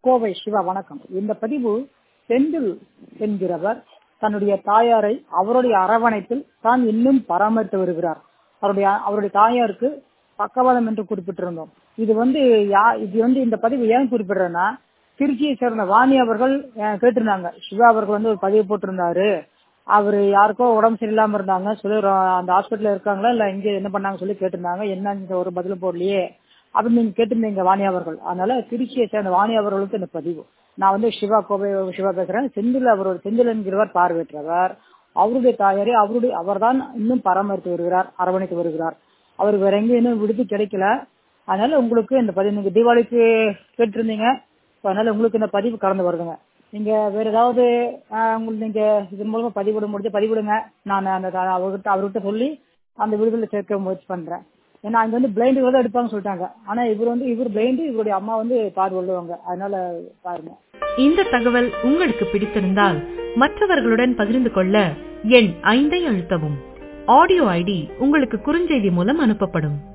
கோவை சிவா வணக்கம் இந்த பதிவு செந்தில் என்கிறவர் தன்னுடைய தாயாரை அவருடைய அரவணைப்பில் தான் இன்னும் பராமரித்து வருகிறார் அவருடைய அவருடைய தாயாருக்கு பக்கவாதம் என்று குறிப்பிட்டிருந்தோம் இது வந்து யா இது வந்து இந்த பதிவு ஏன் குறிப்பிடுறேன்னா திருச்சியை சேர்ந்த வாணி அவர்கள் அஹ், கேட்டிருந்தாங்க சிவா அவர்கள் வந்து ஒரு பதிவு போட்டிருந்தாரு அவர் யாருக்கோ உடம்பு சரியில்லாம இருந்தாங்க சொல்லி ஒரு அந்த ஹாஸ்பிட்டல்ல இருக்காங்களா இல்ல இங்க என்ன பண்ணாங்க சொல்லி கேட்டிருந்தாங்க என்ன இந்த ஒரு பதிலும் போடலையே அப்படின்னு நீங்க கேட்டிருந்தீங்க வாணி அவர்கள் அதனால திருச்சியை சேர்ந்த வாணி அவர்களுக்கு இந்த பதிவு நான் வந்து சிவா கோவை சிவா பேசுறேன் செந்தில் அவரோட செந்தில் என்கிறவர் பார்வையற்றவர் அவருடைய தாயாரை அவருடைய அவர்தான் இன்னும் பராமரித்து வருகிறார் அரவணைத்து வருகிறார் அவருக்கு வேற எங்கேயும் இன்னும் விடுதி கிடைக்கல அதனால உங்களுக்கு இந்த பதிவு நீங்க தீபாவளிக்கு கேட்டிருந்தீங்க So, அதனால உங்களுக்கு இந்த பதிவு கடந்து வருதுங்க நீங்க வேற ஏதாவது ஆஹ், உங்களுக்கு நீங்க இதன் மூலமா பதிவிட முடிஞ்ச பதிவிடுங்க நான் அந்த த- அவர்கிட்ட அவர்கிட்ட சொல்லி அந்த விடுதலை சேர்க்க முயற்சி பண்றேன் ஏன்னா அங்க வந்து பிளைண்டுகள் தான் எடுப்பாங்கன்னு சொல்லிட்டாங்க ஆனா இவர் வந்து இவர் பிளைண்டு இவருடைய அம்மா வந்து பார்வை உள்ளவங்க அதனால பாருங்க இந்த தகவல் உங்களுக்கு பிடித்திருந்தால் மற்றவர்களுடன் பகிர்ந்து கொள்ள எண் ஐந்தை அழுத்தவும் ஆடியோ ஐடி உங்களுக்கு குறுஞ்செய்தி மூலம் அனுப்பப்படும்